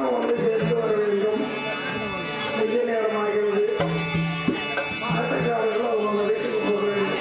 அனைவரும் வந்து சேர்ந்து வர வேண்டும் மிக நேரமாகிறது ஆட்டக்காரர்கள் அவங்க வீட்டுக்கு போக வேண்டும்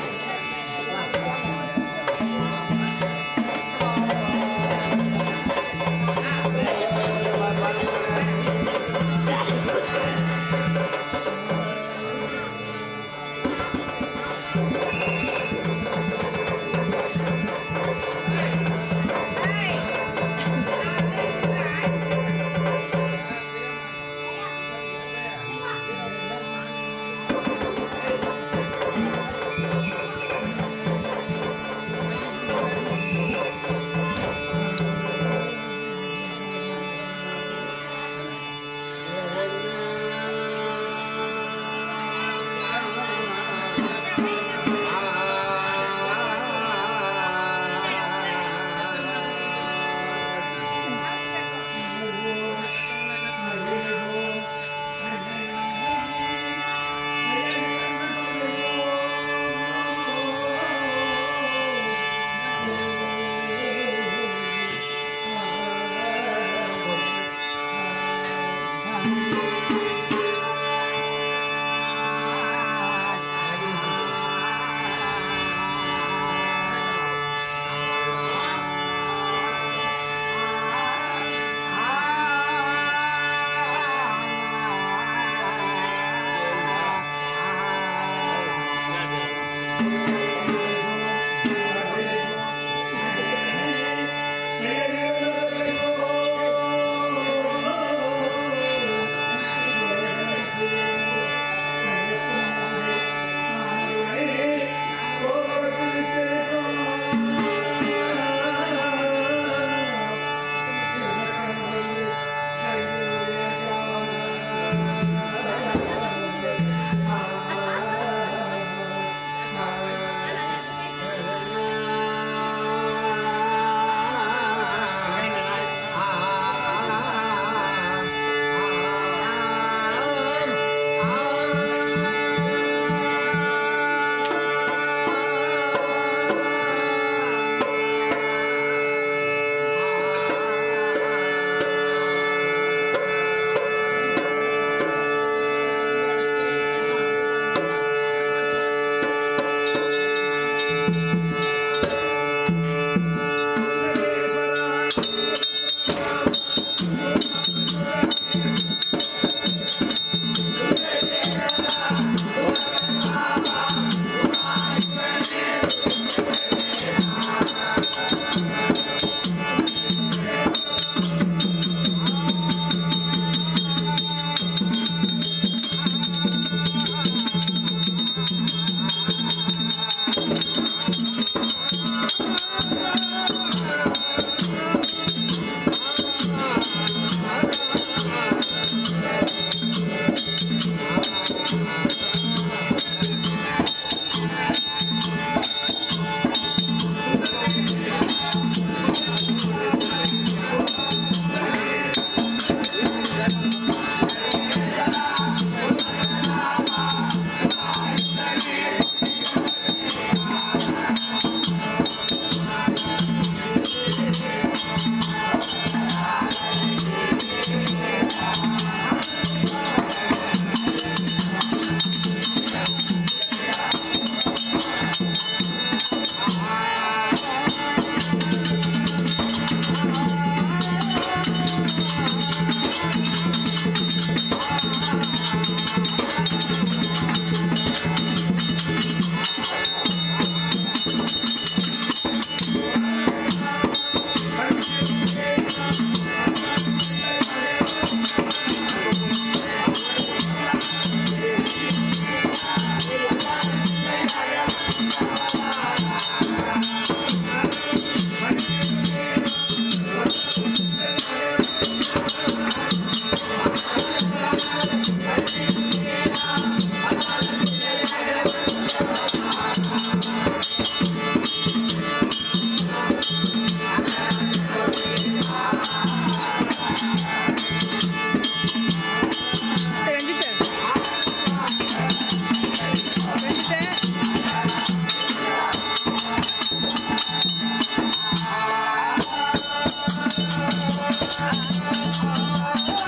ஆ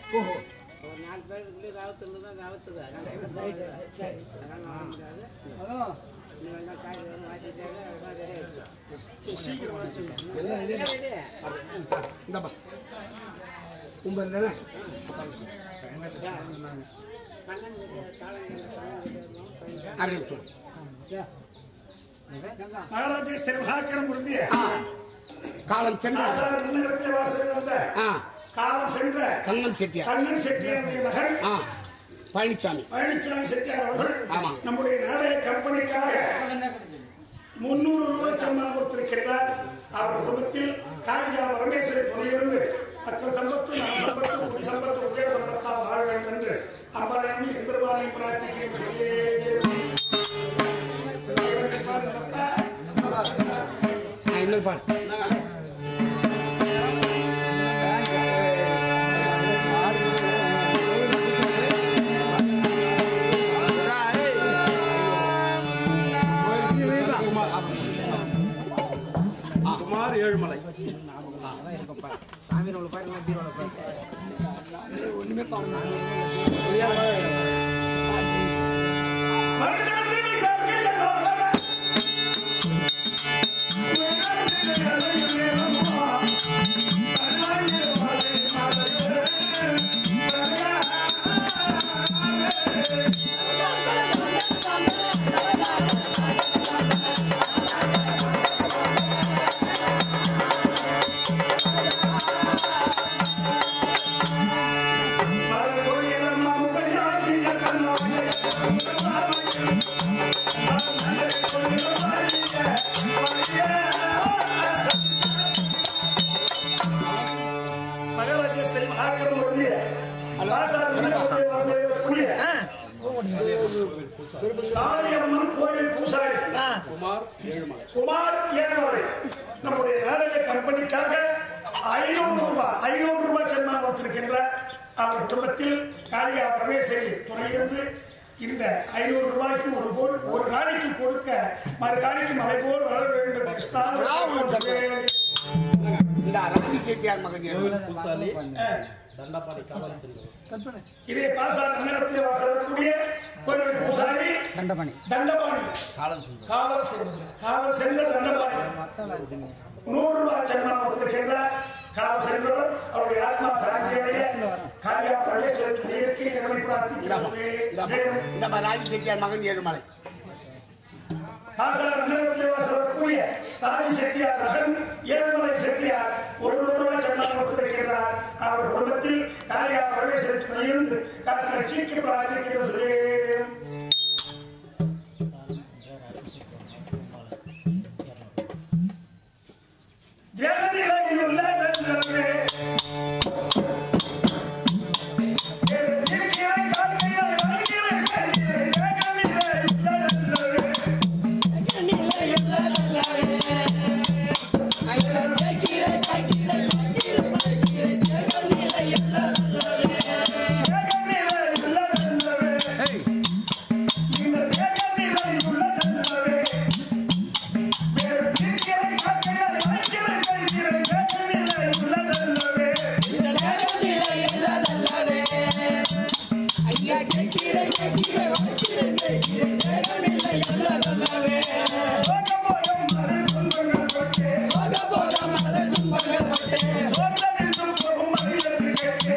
ஓஹோ ஒரு நாலு பேர் இப்படி ராவத்துல தான் ராவத்துக்கு அதனால வர முடியாது நீ வேணா காய் வேணும் வாங்கிட்டே எல்லாம் ரெடி ஆயிடுச்சு எல்லாம் ரெடி இந்தப்பா உங்கள் தானே கண்ணன் தாளங்க தாளங்க அப்படியே சொல்லு மகாராஜேஷ் திருமகாக்கரம் உறுதிய ஆ காலம் சென்ற ஆசார் நன்னகரத்தில் வாசல் வந்த ஆ காலம் சென்ற கண்ணன் செட்டியார் கண்ணன் செட்டியாருடைய மகன் ஆ பழனிசாமி பழனிசாமி செட்டியார் அவர்கள் ஆமா. நம்முடைய நாடக கம்பெனிக்காக முன்னூறு ரூபாய் சம்பளம் கொடுத்திருக்கிறார் அவர் குடும்பத்தில் காளிகா பரமேஸ்வரி துணையிருந்து மக்கள் சம்பத்து நம் சம்பத்து குடி சம்பத்து உதய சம்பத்தா வாழ வேண்டும் என்று அம்பரையும் எம்பெருமானையும் பிரார்த்திக்கிறேன் ஆ இன்னொரு பாடு குமார் ஏழுமலை சாமி உள்ள பாருங்க பீரோட பாருங்க மனுஷத்தினி சர்க்கில லோகன மகாராஜேஸ்வரி மகாக்கரம் ஒன்றிய அலாசார் மண்டபத்தை வாசகக்கூடிய காளியம்மன் கோவில் பூசாரி குமார் ஏழுமலை குமார் ஏழுமலை நம்முடைய நாடக கம்பெனிக்காக ஐநூறு ரூபாய் ஐநூறு ரூபாய் சன்மானம் கொடுத்திருக்கின்ற அவர் குடும்பத்தில் காளியா பரமேஸ்வரி துணையிருந்து இந்த ஐநூறு ரூபாய்க்கு ஒரு போல் ஒரு காணிக்கு கொடுக்க மறு காணிக்கு மலை போல் வளர வேண்டும் கிருஷ்ணா இந்த ராஜி செட்டியார் மகன் ஏழுமலை. பூசாலி தண்டபாடி காலம் சென்றவர் இதே பாசா நன்னகத்தில் வாசக்கூடிய கோவில் பூசாரி தண்டபணி தண்டபாணி காலம் சென்ற காலம் சென்றது காலம் சென்ற தண்டபாணி நூறு ரூபாய் சன்மானம் கொடுத்திருக்கின்றார் காலம் சென்றவர் அவருடைய ஆத்மா சாந்தியடைய காரியா பிரவேசத்துக்கு இயற்கை இறைவனை பிரார்த்திக்கிறார்களே ஜெயம் இந்த ராஜி செட்டியார் மகன் ஏழுமலை ஆசார நகரத்திலே வாசக்கூடிய ராஜி செட்டியார் மகன் ஏழுமலை செட்டியார் ஒரு நூறு ரூபாய் சன்மானம் கொடுத்திருக்கின்றார் அவர் குடும்பத்தில் காரியா பரமேஸ்வரி துணையிருந்து காத்து லட்சிக்கு பிரார்த்திக்கின்ற சுரேம் ஜெகதிலையுள்ள வென்றவே எருக்கிற காக்கிற வங்கிற கேக்கிற ஜெகதிலையுள்ள வென்றவே ஜெகதிலையுள்ள வென்றவே இந்த ஜெகதிலையுள்ள வென்றவே வேறு கேக்கிற காக்கிற வங்கிற கேக்கிற ஜெகதிலையுள்ள வென்றவே சோகபோகம் மலை துன்பங்கள் பட்டே சோதனின்றும் போகும் மனிதர்கள் கேட்டே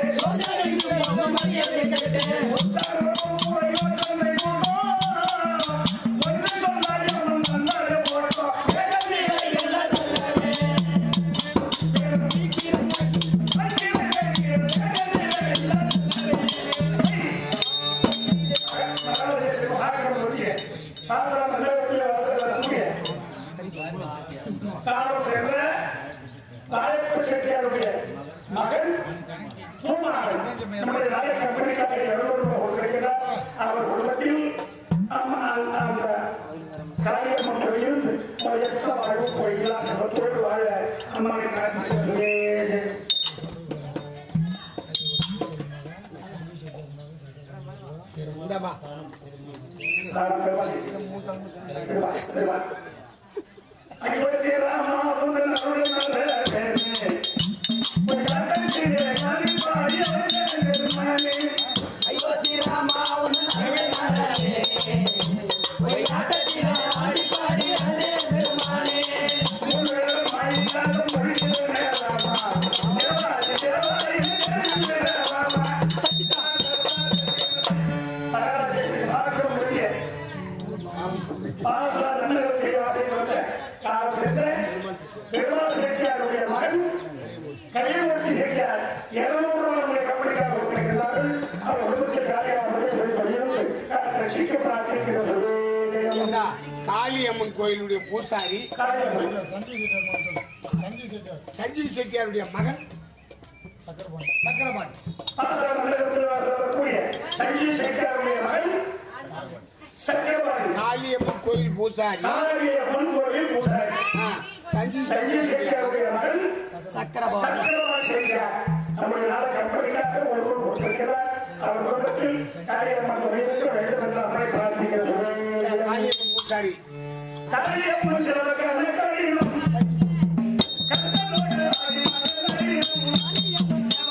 உத்தாரோடும் முறையோ சண்டை போட்டோம் ஒன்று சொன்னார் எம்மன் மன்னாரே போட்டோம் மகாராஜேஸ்வரி மகாக்கிரம் ஒன்றிய ஆசார மண்டலத்தில் வாசக்கூடிய காலம் சென்ற ராயப்ப செட்டியாருடைய மகன் பூமாகன் நம்முடைய நாடக கம்பெனிக்காக இருநூறு ரூபாய் கொடுத்திருக்கிறார் அவர் குடும்பத்தில் அம்- அந்த- அந்த காரியமாக இருந்து முறையற்ற வாழ்வு கோயிலா சமத்தோடு வாழ அம்மனை பிரார்த்திக்கிறேன் இந்தப்பா அயோத்தி சென்ற பெருமாள் செட்டியாருடைய மகன் கலியமூர்த்தி செட்டியார் இருநூறு ரூபாய் கம்பெனிக்காக கொடுத்திருக்கிறார்கள் அவர் குடும்பத்தை காரியாக சொல்லி ரட்சிக்க பிரார்த்திக்கிறது இந்த காளியம்மன் கோயிலுடைய பூசாரி காரியம் சஞ்சீவ் செட்டியாருடைய மகன் சக்கரபாணி பாசார மண்டலத்தில் வாசக்கூடிய சஞ்சீவ் செட்டியாருடைய மகன் சக்கரபாணி காளியம்மன் கோயில் பூசாரி நாகரிய பொன்கோவில் பூசாரி ஆ, சஞ்சீவ் சஞ்சீவ் செட்டியார் செட்டியாருடைய மகன் சக்கரபாணி சக்கரபாணி செட்டியார் நம்முடைய நாடு கற்பனைக்காக ஒருவர் கொடுத்திருக்கிறார் அவர் குடும்பத்தில் காரியமாக வைக்க வேண்டும் என்று அவரை பிரார்த்திக்கிறது காளியம்மன் பூசாரி காரியம்மன் சிறக்கான கடினம் கண்ணனோடு ஆடி மகன்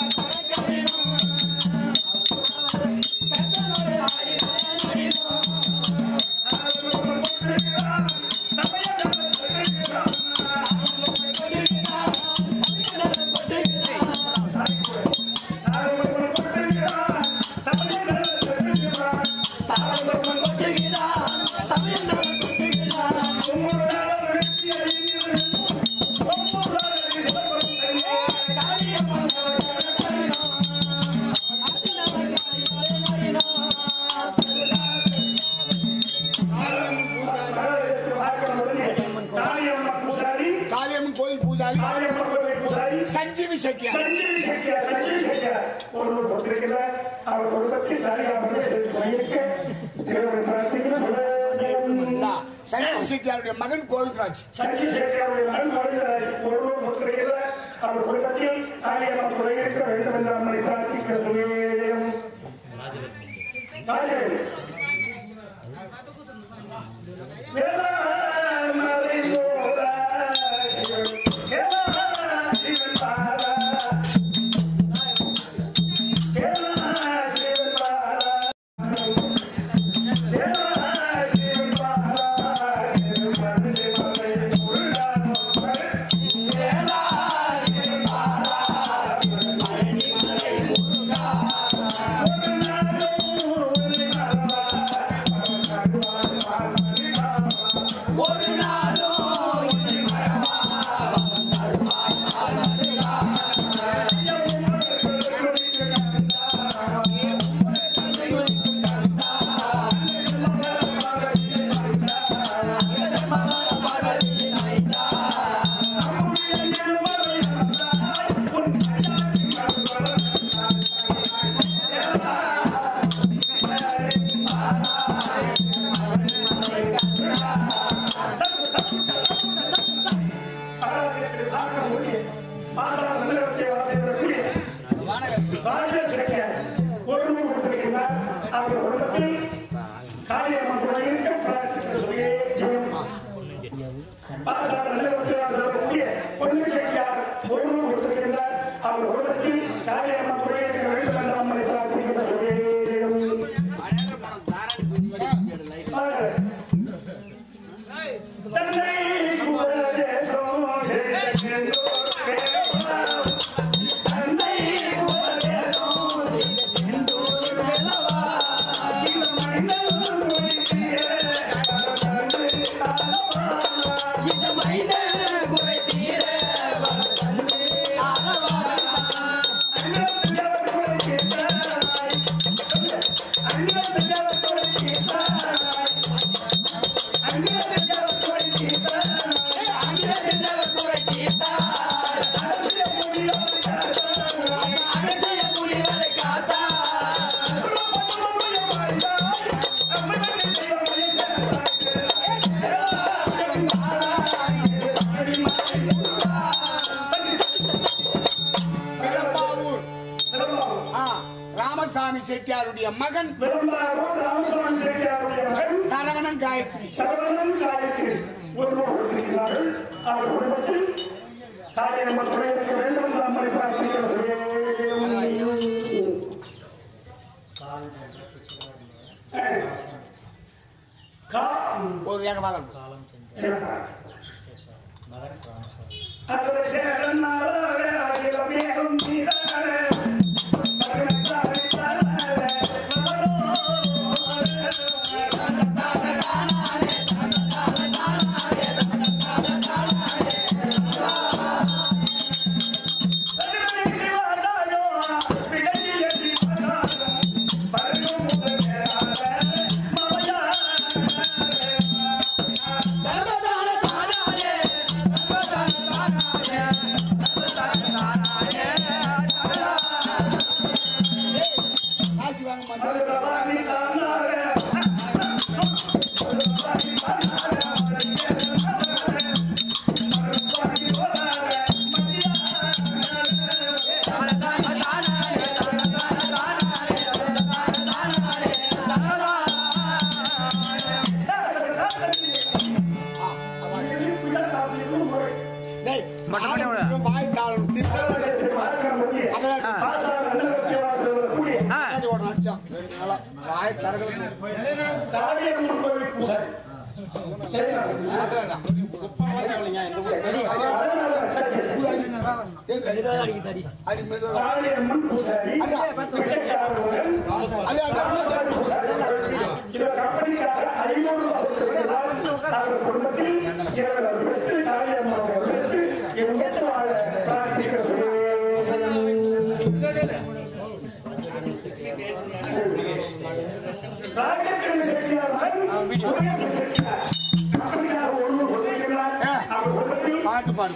பூசாரி காளியம்மன் கோயில் பூசாரி காரியம்மன் கோவில் பூசாரி சஞ்சீவி செட்டியார் சஞ்சீவி செட்டியார் சஞ்சீவி செட்டியார் ஒருவர் கொடுத்திருக்கிறார் அவர் குடும்பத்தில் காரியாமல் சென்று வைக்க இறைவன் பிரார்த்திக்கிறார் இந்தா, சஞ்சீவி செட்டியாருடைய மகன் கோவிந்தராஜ் சஞ்சீவ் செட்டியாருடைய மகன் மருந்தராஜ் ஒருவர் கொடுத்திருக்கிறார் அவர் குடும்பத்தில் காரியமாக வைக்க வேண்டும் என்று நம்மை பிரார்த்திக்கிறது ராஜலட்சுமி வேளாண் மறைந்தோரா சிவன் வேளாண் சிவன் பாலா வேளாண் சிவன் பாலா வேளாண் சிவன் பாலா திருமணி மலை உள்ளானோ வேளாண் சிவன் பாலா திருமணி மலை முருகா ஒரு நாளும் ஒரு நாளா ஒரு நாளும் ஆராதேஸ்வரி ஆரணமூர்த்தி மாசா மண்டலத்தை வாசிக்கக்கூடிய ராஜவேல் செட்டியார் ஒருவர் கொடுத்திருக்கிறார் அவர் குடும்பத்தில் காரியம்மன் இருக்க பிரார்த்திக்கிற சொல்லியே ஜெயம் பாசா மண்டலத்தை வாசிக்கக்கூடிய பொண்ணு செட்டியார் ஒருவர் கொடுத்திருக்கிறார் அவர் குடும்பத்தில் காரியம்மன் இருக்க வேண்டும் என்று நம்மை பிரார்த்திக்கிற சொல்லியே ஜெயம் தன்னை உபதேசம் செய்த செந்தூர் வேலவா. தன்னை உபதேசம் செய்த செந்தூர் வேலவா. இந்த மைந்தன் குறைத்திய தந்து அளவா. இந்த மைந்தன் குறைத்திய தந்து அளவா. அங்கிருந்தவர் குறைத்திட்டாய். அங்கிருந்தவர் குறைத்திட்டாய். விளம்பாவூர் ஆ, ராமசாமி செட்டியாருடைய மகன் ராமசாமி செட்டியாருடைய மகன் சரவணன் காயத்ரி சரவணன் காயத்ரி ஒருவர் கொடுத்திருக்கிறார்கள் அவர் குடும்பத்தில் காரியம் இருக்க வேண்டும் நம்மை பார்க்கிறது கா ஒரு ஏகமாக இருக்கும் அதில் சேரன் நாளோட அதில் பேரும் நீதானே பதினெட்டாம் தானே மகளோ காசு வாங்க மாட்டேன் அது பிரபாணி தானாட பிரபாணி தானாட பிரபாணி போராட ஆ, அவன் முறை டேய் நானும் வாய் தாளம் திருப்பி அவன் பாசான அண்ணனுக்கு வாசல் கூடிய பின்னாடி ஓட அடிச்சான் ரெண்டு நாளா வாய் தரகல காளியம்மன் கோவில் பூசாரி அடி மெதுவா காளியம்மன் பூசாரி பிச்சைக்காரர்களுடன் பூசாரி பூசாரி இதை கம்பெனிக்காக ஐநூறு கொடுத்திருக்கிறார் அவர் குடும்பத்தில் இரண்டு அவர்களுக்கு காளியம்மன் அவர்களுக்கு என் முத்து வாழ பிரார்த்திக்கிறேன் ராஜக்கண்ணி செட்டியார் மகன் முருகேச செட்டியார் கம்பெனிக்காக ஒன்று கொடுத்திருக்கிறார் அவர் குடும்பத்தில் பாட்டு பாடு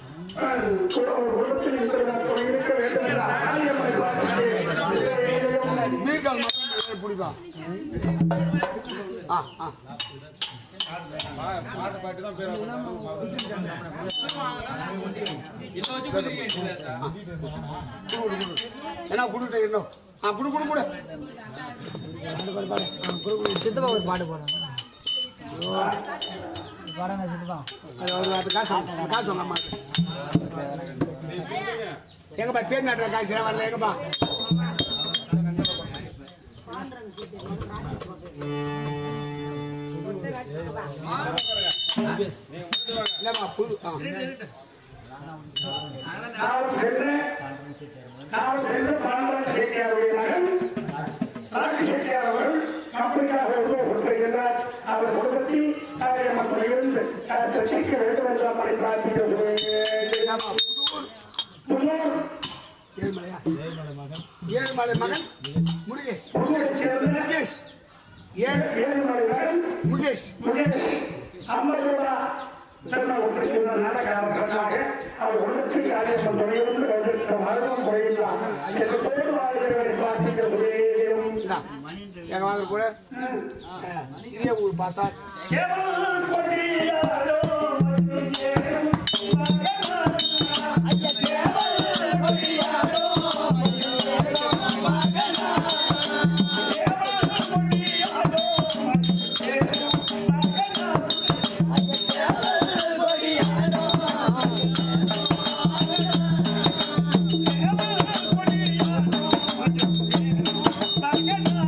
நீர்கள் மட்டும் பிடிப்பான் ஆ ஆ என்ன குடுட்டு இன்னும் ஆ குடு குடு குடு சித்தப்பா ஒரு பாட்டு போடுறேன் பாடுங்க சித்தப்பா அது ஒரு அது காசு அந்த காசு வாங்க அம்மா எங்கப்பா தேர் நாட்டுல காசு எல்லாம் வரல எங்கப்பா இல்லம்மா புது ஆ காலம் சென்று காலம் சென்று பாண்டவ செட்டியாருடைய மகன் ராஜ செட்டியார் அவர்கள் கம்பெனிக்காக வந்து ஒத்துழைக்கிறார் அவர் குடும்பத்தில் அதை மக்கள் இருந்து அதை ரட்சிக்க வேண்டும் என்ற மாதிரி பிரார்த்திக்கிறேன் என்னம்மா புதூர் புதியர் ஏழுமலையா ஏழுமலை மகன் முருகேஷ் புதியரைச் சேர்ந்த முருகேஷ் ஏழு ஏழு மகன் முகேஷ் முகேஷ் ஐம்பது ரூபாய் சட்டம் ஒன்றிருக்கின்ற நாடகாரர்களுக்காக அவர் உள்ளத்துக்கு அடையாளம் நுழைந்து வந்திருக்கிற மரணம் குறையில்லாம் செல்வத்தோடு வாழ்கிறவரை பிரார்த்திக்கிறேன் இந்தா எங்க வாங்க கூட ஆ, இதே ஊர் பாசா செவல் கொடியாரோ மதியேறும் மகனா. செவல் கொடியாரோ மதியேறும் மகனா. செவல் கொடியாரோ மதியேறும் மகனா.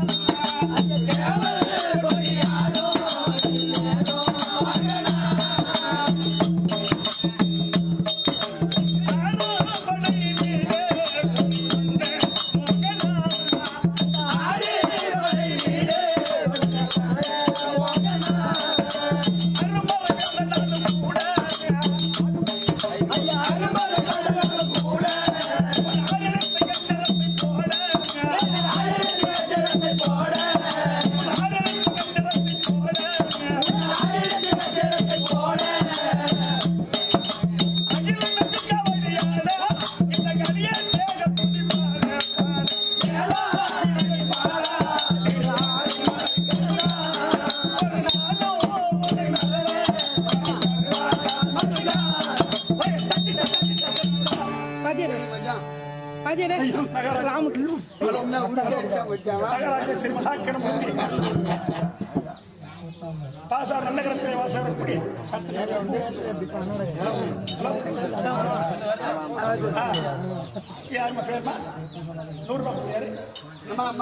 மச்சான் பாசார் நல்லகரத்திலே வாசகக்கூடிய சத்தியம் வந்து யாருமா பேருமா நூறு ரூபாய் பேரு அம்மா அம்மா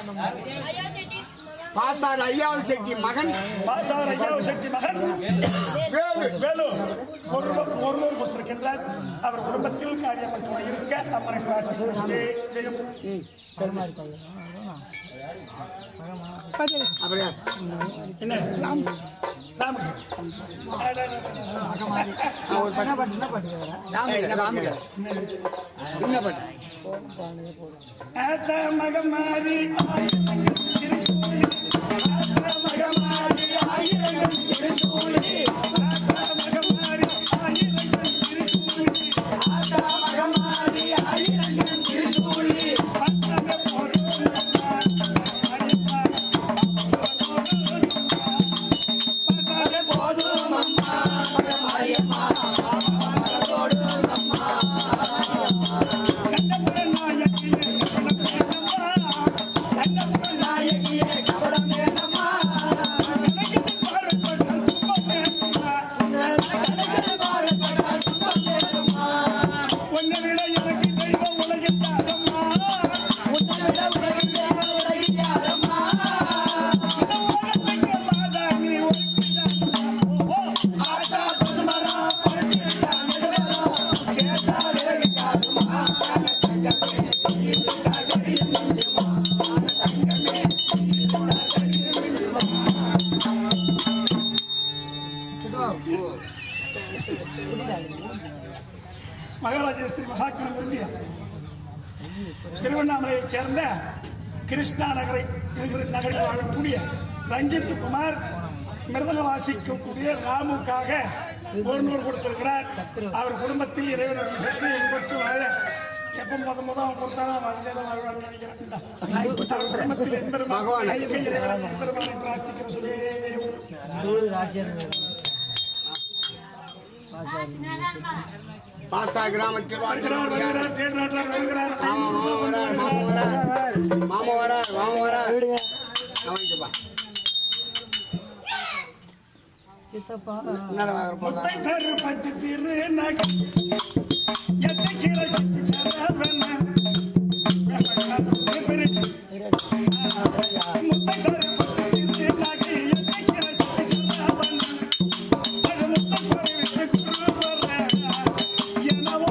பாசார் ஐயாவது செட்டி மகன் பாசார் ஐயாவு சக்தி மகன் வேலு வேலு ஒரு ரூபாய் ஒரு நூறு கொடுத்திருக்கின்றார் அவர் குடும்பத்தில் காரியம் துணை இருக்க அம்மனை பிரார்த்திக்கிறோம் ஜெயம் அப்புறம் யார்? என்ன ராம் ராம் ஆ, ஒரு பாட்டு. ராமு, என்ன ராமு? என்ன பாட்டு ஆத்த மகமாரி ஆயிரங்கள் திருசூலி ஆத்த மகமாரி ஆயிரங்கள் திருசூலி ஆத்த மகமாரி ஆயிரங்கள் திருசூலி மகாராஜேஸ்வரி மகாக்கணம் இருந்தியா திருவண்ணாமலையைச் சேர்ந்த கிருஷ்ணா நகரை இருக்கிற நகரில் வாழக்கூடிய ரஞ்சித் குமார் மிருதங்க வாசிக்கக்கூடிய ராமுக்காக ஒரு நூறு கொடுத்திருக்கிறார் அவர் குடும்பத்தில் இறைவனை பெற்று பெற்று வாழ எப்ப முத முத அவன் கொடுத்தாரோ அவன் வசதியாக தான் வாழ்வான்னு நினைக்கிறேன் இந்தா. அவர் குடும்பத்தில் என்பெருமான் இறைவனை என்பெருமானை பிரார்த்திக்கிற சுலேகையும் நூறு ராசியாக பாஸ்தா கிராமத்தில் வருகிறார் வாழ்கிறார் வருகிறார் தேர் நாட்டார் வருகிறார் மாமா மாமா வரார் மாமா வரார் மாமா வரார் மாமா வரார் விடுங்க அவனுக்குப்பா சித்தப்பா என்னடா வாங்குற போறா முத்தை தரு பத்து திரு நகை எத்தை கீரை சக்தி சரவண முத்தை தரு பத்து திரு நகை எத்தை கீரை சக்தி சரவண அது முத்தை பறிவித்து குரு வர என்னவோ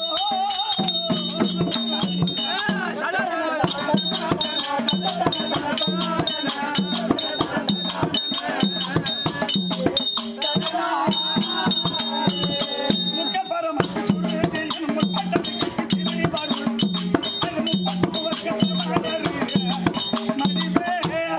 முக்க பரமத்து சுருதி என் முப்பட்டத்துக்கு திரி வரும் அது முப்பத்து வக்கத்து மகனரு மடிவே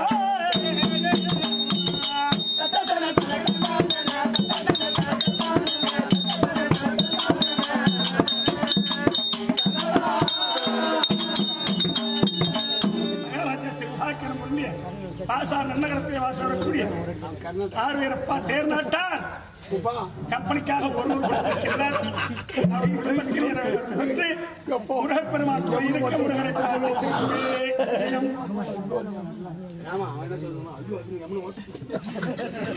மகாராஜஸ்ரீ உபாக்கியம் முடிய பாசார் நன்னகரத்தில் வாசவரக்கூடிய ஆறுவீரப்பா தேர்நாட்டார் உப்பா கம்பெனிக்காக ஒருவர் கொடுத்திருக்கிறார் அவர் குடும்பத்தில் இறைவன் பெற்று முருகப்பெருமான் கோயிலுக்கு முருகரை பிரார்த்திக்கும் சுவே ஜெயம். ராமா அவன் என்ன சொல்லணுமா ஐயோ அது எம்மனு ஓட்டு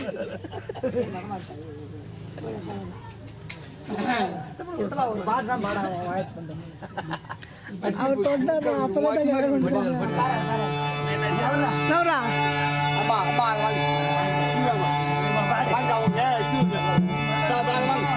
சித்தப்பா ஒரு பாட்டு தான் பாட வாழ்த்து பண்ணுறேன் அப்பா அப்பா வாங்க சீக்கிரமா வாங்க அவங்க இது சா வாங்க வாங்க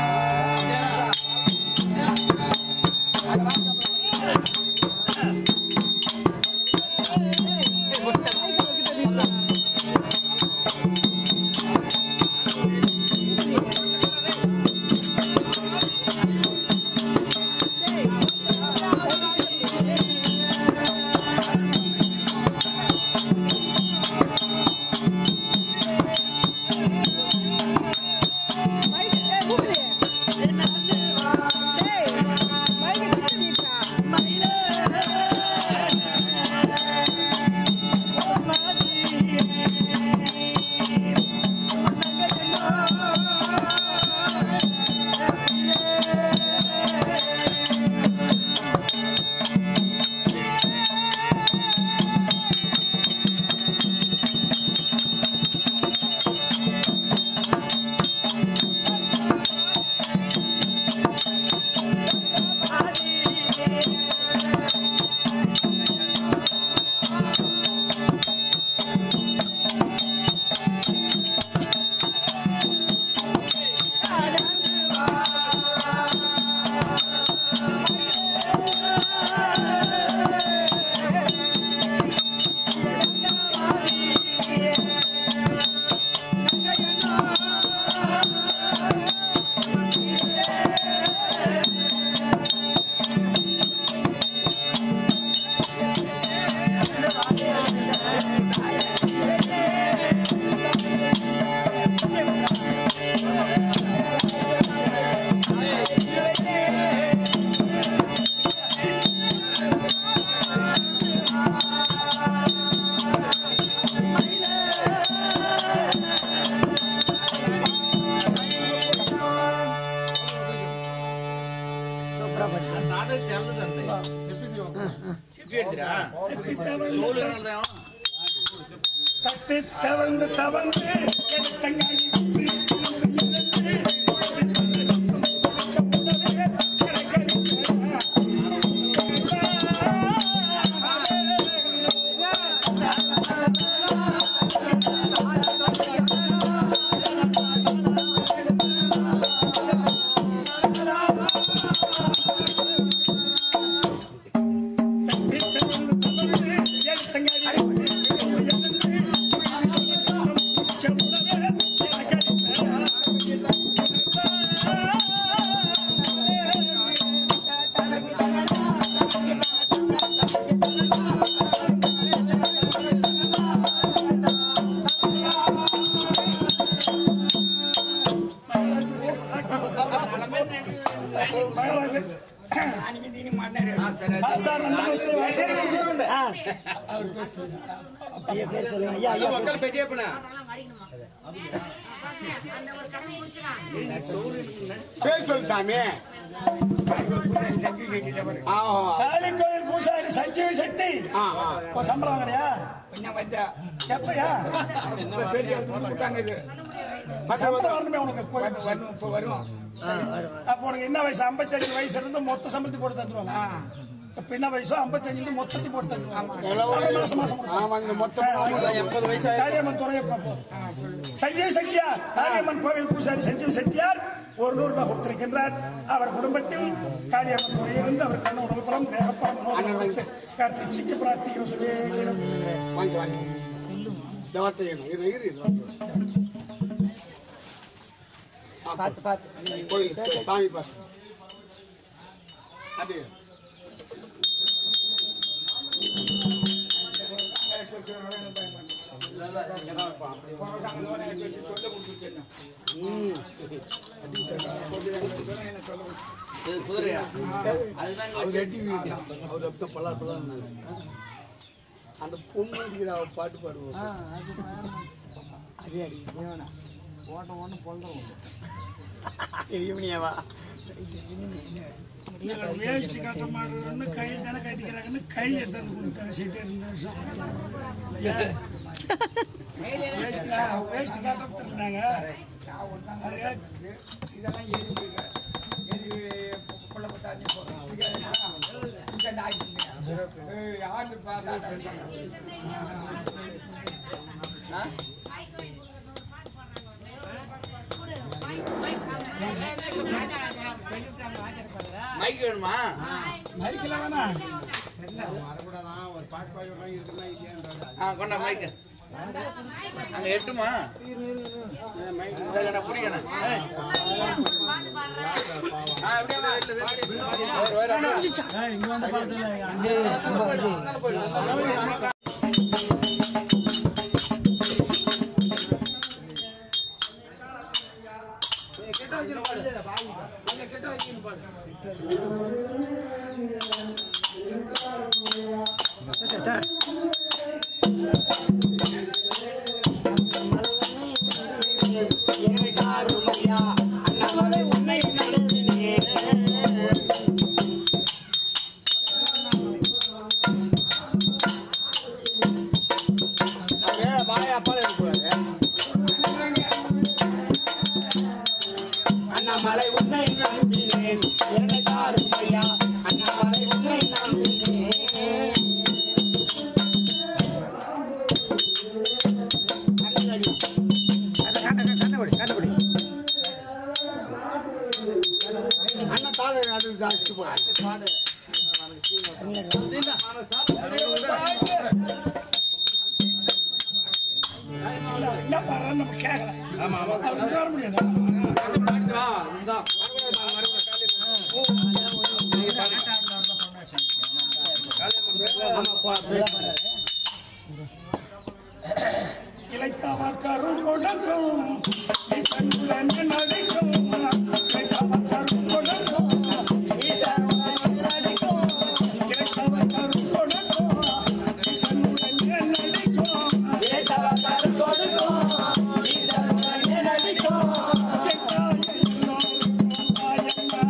தட்டு தவழ்ந்து தவழ்ந்து எடுத்தங்காடி வந்து இழந்து இழந்து குழந்தை பல்லை குளிக்க உடனே கிடக்களிக்க. தட்டு தவழ்ந்து தவழ்ந்து எடுத்தங்காடி வந்து இழந்து இழந்து குழந்தை பல்லை குளிக்க உடனே கிடக்களிக்க. மகாராஜன் அன்னைக்கு தீனி மாட்டினாரு ஆ, சார் நண்பர்களே, வாசல் ஆ. அவர் பேர் சொல்லுங்க. ஐயா பேர் சொல்லுங்க ஐயா ஐயா மக்கள் பெட்டியே பண்ண பேர் சொல்லு சாமி சங்கி கட்டிட்ட பாரு ஆ காளி கோயில் பூசாரி சஞ்சீவி செட்டி ஆ ஆ இப்போ சம்பளம் வாங்குறியா என்ன வந்தா எப்பயா இப்ப பெரிய கொடுத்தாங்க இது சம்பளம் வரணுமே உனக்கு கோயில் பூசாரி. வரணும் இப்ப வருவோம் அப்போ உனக்கு என்ன வயசு ஐம்பத்தஞ்சு வயசுல இருந்து மொத்த சம்பளத்தை போட்டு தந்துருவாங்க இப்ப என்ன வயசோ ஐம்பத்தஞ்சு இருந்து மொத்தத்தை போட்டு தந்துருவாங்க அது மாசம் மாசம் கொடுப்பாங்க. ஆமாங்க மொத்தம் எண்பது வயசு ஆயிடுச்சு. காளியம்மன் துறையப்பா போ சஞ்சீவ் செட்டியார் காளியம்மன் கோவில் பூசாரி சஞ்சீவ் செட்டியார் ஒரு நூறு ரூபாய் கொடுத்திருக்கின்றார் அவர் குடும்பத்தில் காளியம்மன் துறையிலிருந்து அவர் கண்ண உணவுப்புறம் ரேகப்புறம் மனோபுரம் கார்த்திக் சிக்கு பிரார்த்திக்கிற சொல்லி தினம் வாங்கி வாங்கி இந்த வார்த்தை வேணும். இரு இரு இரு ஆ, பார்த்து பார்த்து கோயில் சாமி பார்த்து அப்படியே அவர் எட்டி வீடு. அவர் அப்படியே பல்லார் பல்லார் அந்த பொண்ணு இருக்கிற அவ பாட்டு பாடுவோம் அதே அடி தேவனா ஓட்டம் ஒன்று பொழுதும் இவனியாவா வேஷ்டி கட்ட மாட்டேன்னு கையில் தானே கட்டிக்கிறாங்கன்னு கையில் எடுத்து வந்து கொடுத்தாங்க சீட்டே இருந்த வருஷம் ஏன்? வேஷ்டி ஆ, வேஷ்டி கட்ட இருந்தாங்க இதெல்லாம் எரி எரி கொள்ள பட்டா நீ போகிறோம் இங்கே ஆகிட்டு யாரு பார்த்தா மைக் வேணுமா மைக்கில் வேணா ஆ கொண்டா மைக் அங்க எட்டுமா இதை பிடிக்கணும் ஏய். ஆ, அப்படியே வா. ஏய், வாயை அப்பால இருக்கக்கூடாது. அண்ணாமலை உன்னை நம்பினேன் என்னை தாரும் ஐயா அண்ணாமலை உன்னை நம்பினேன் அண்ணன் தாழ அது ஜாஸ்தி போடு. இல்ல, என்ன பாடுறான்னு நம்ம கேட்கலாம் அவர் இங்க வர முடியாது இளைத்தவர் கருள் கொடுக்கும் ஈசனுடன் நடிக்கும் இளைத்தவர் கருள் கொடுக்கும் ஈசனுடன் நடிக்கும் இளைத்தவர் கருள் கொடுக்கும் ஈசனுடன் நடிக்கும் எட்டாய எல்லோருக்கும் தாயங்க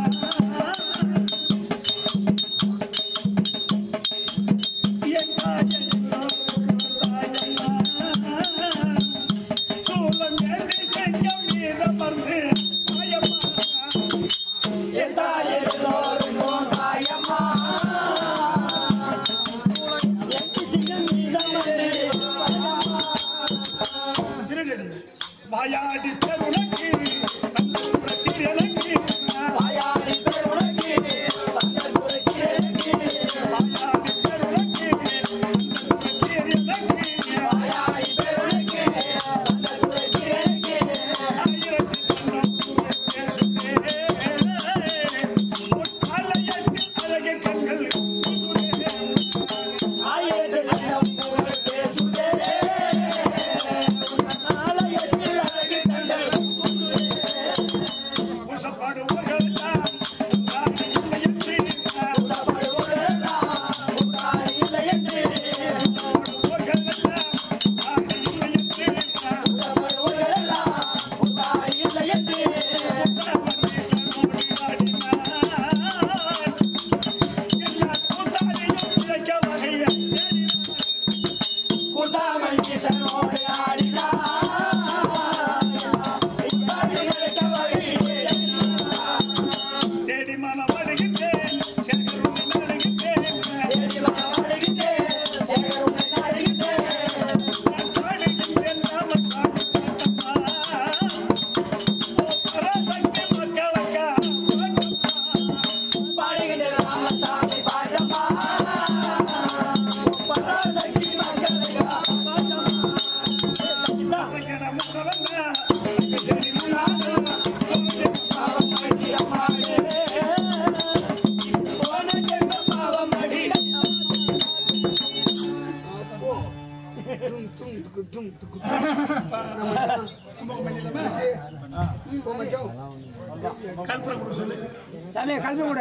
கல்பனை கூட சொல்லு சாமி கல்வி கூட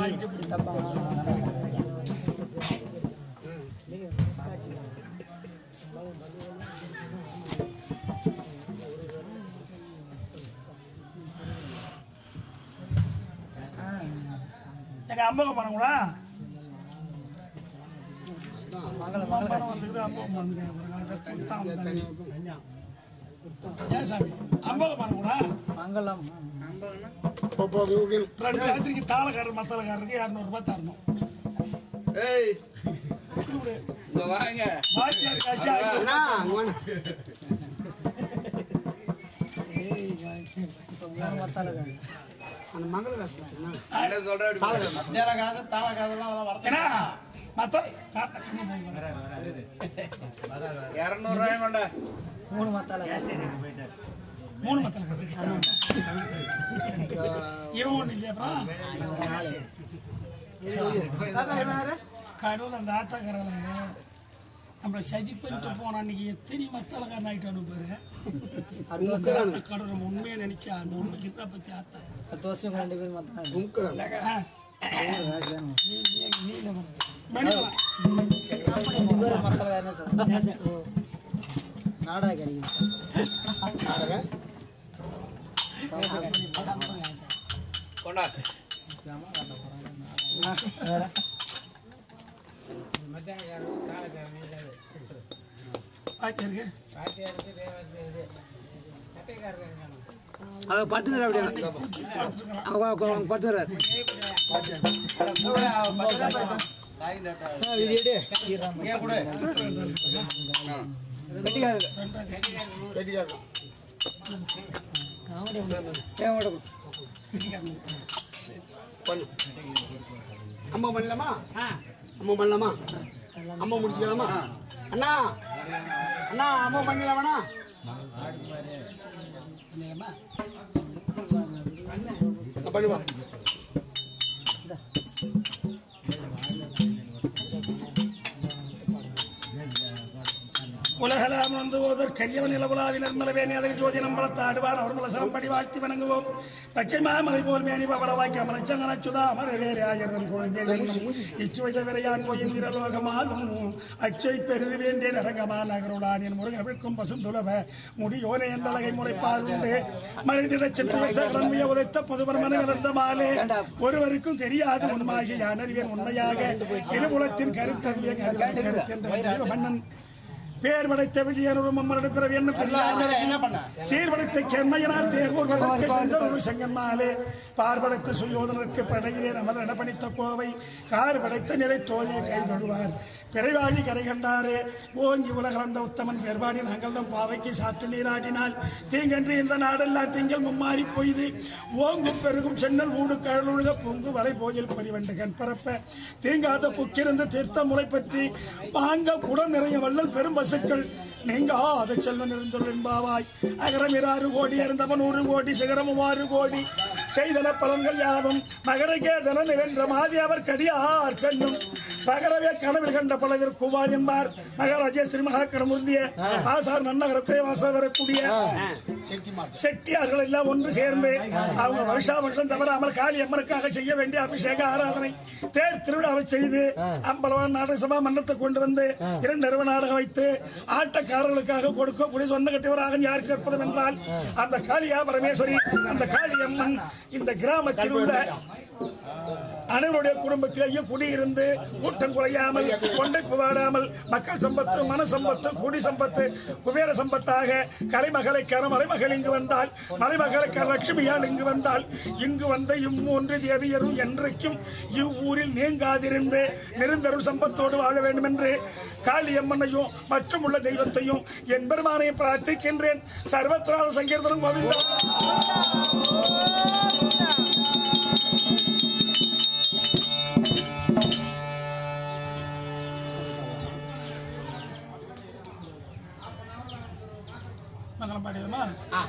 எங்க அம்பகம் பணம் கூட அம்பகம் பணம் வந்துக்குது அம்பகம் பண்ணுறேன் அதை கொடுத்தான் வந்தாங்க ஏன் சாமி அம்பகம் பணம் கூட மங்களம் ரெண்டு ராத்திரிக்கு தாளக்காரர் மத்தளக்காரருக்கு இரநூறுபா தரணும் ஏய் இப்படி இங்க வாங்க வாத்தியார் காசு ஆயிரத்தி என்ன சொல்ற மத்தியான காசு தாள காசெல்லாம் வர ஏன்னா மத்த கா- கம்மி போய் இரநூறு ரூபாய் கொண்ட மூணு மத்தால மூணு மத்தளக்காரர் இவன் ஒண்ணு இல்லையா அப்புறம் கடவுள் அந்த ஆத்தாக்காரல நம்மளை சதி பண்ணிட்டு போன அன்னைக்கு எத்தனை மத்தளக்காரன் ஆயிட்டானு பாரு அந்த கடவுள் நம்ம உண்மையை நினைச்சா அந்த உண்மைக்கு தான் பத்தி ஆத்தா பத்து வருஷம் ரெண்டு பேரும் மத்தாங்க ஆ. மணிவளா. மத்தால என்ன சொல்ற நாடக கிடைக்கும் கொண்டா வாத்தியாருக்கு அவ பத்துக்கிற அப்படியே அவங்க பத்துக்கிறார் கட்டிக்காரு ஏன் ஓட கொடுத்து அம்மா பண்ணலாமா அம்மா பண்ணலாமா அம்மா முடிச்சுக்கலாமா அண்ணா அண்ணா அம்மா பண்ணலாமாண்ணா பண்ணுவா உலகலாம் வந்து ஓதர் கரியவன் நிலவுலாவின் நிர்மலவே நேதக ஜோதி நம்பளத்தாடுவார் அவர் மலசரம் படி வாழ்த்தி வணங்குவோம் பச்சை மாமலை போல் மேனி பவளவாக்கி அமலச்சங்கன சுதா அமரரேரே ஆயிரம் குழந்தை இச்சுவை தவிரையான் போயின் லோகமாலும் அச்சை பெருது வேண்டேன் அரங்கமா நகருளான் என் முருக விழுக்கும் பசுந்துளவ முடியோனே என்றழகை முறைப்பாருண்டு மனிதிடச் சென்று சகடன் மிக உதைத்த புதுவர் மனவிறந்த மாலே ஒருவருக்கும் தெரியாது உண்மாகி யான் அறிவேன் உண்மையாக இருபுலத்தின் கருத்ததுவே கருத்தென்ற தெய்வ மன்னன் பேர் படைத்த விஜயனும் அம்மரடு பிறவி என்ன சீர்படைத்த கெண்மையினால் தேர்வுவதற்கு சுந்தரொரு செங்கன்மாலே பார்படைத்த சுயோதனருக்கு படையிலே அமர் நடப்பணித்த கோவை கார் படைத்த நிறை தோழியை கைதொழுவார் பிறைவாழி கரை கண்டாரே ஓங்கி உலகளந்த உத்தமன் பெருவாடி நாங்களும் பாவைக்கு சாற்று நீராடினால் தீங்கன்று இந்த நாடெல்லாம் திங்கள் மும்மாறி பொய்து ஓங்கும் பெருகும் சென்னல் ஊடு கழலுழுக பொங்கு வரை போதில் பொறிவண்டு கண் பரப்ப தீங்காத புக்கிருந்து தீர்த்த முறை பற்றி வாங்க குடம் நிறைய வள்ளல் பெரும் பசுக்கள் நீங்காத செல்வன் இருந்துள்ள என்பாவாய் அகரம் இராறு கோடி இருந்தவன் நூறு கோடி சிகரமும் ஆறு கோடி செய்தன பலன்கள் யாவும் மகரகேதன நிகழ்ந்த மாதி அவர் கடியார் கண்ணும் பகரவே கனவில் கண்ட பலவர் குவார் என்பார் மகாராஜா ஸ்ரீ மகாக்கணமுந்திய ஆசார் நன்னகரத்தை வாச வரக்கூடிய செட்டியார்கள் எல்லாம் ஒன்று சேர்ந்து அவங்க வருஷா வருஷம் தவறாமல் காளி அம்மனுக்காக செய்ய வேண்டிய அபிஷேக ஆராதனை தேர் திருவிழாவை செய்து அம்பலவான் நாடக சபா மன்றத்தை கொண்டு வந்து இரண்டு நிறுவ நாடகம் வைத்து ஆட்டக்காரர்களுக்காக கொடுக்கக்கூடிய சொன்ன கட்டியவராக யார் கேட்பதும் என்றால் அந்த காளியா பரமேஸ்வரி அந்த காளி அம்மன் இந்த கிராமத்தில் உள்ள அனைவருடைய குடும்பத்திலேயே குடியிருந்து கூட்டம் குறையாமல் கொண்டை புவாடாமல் மக்கள் சம்பத்து மன சம்பத்து குடி சம்பத்து குபேர சம்பத்தாக கலைமகளைக்கான மறைமகள் இங்கு வந்தால் மறைமகளைக்கான லட்சுமியால் இங்கு வந்தால் இங்கு வந்த இம்மூன்று தேவியரும் என்றைக்கும் இவ்வூரில் நீங்காதிருந்து நிரந்தரும் சம்பத்தோடு வாழ வேண்டும் என்று காளியம்மனையும் மற்றும் உள்ள தெய்வத்தையும் என் பெருமானையும் பிரார்த்திக்கின்றேன் சர்வத்திராத சங்கீர்த்தனம் கோவிந்தா மங்களம் பாடிடுமா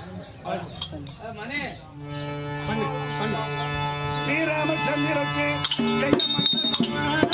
மணி பண்ணு பண்ணு ஸ்ரீராமச்சந்திரக்கு ஜெய மங்களம்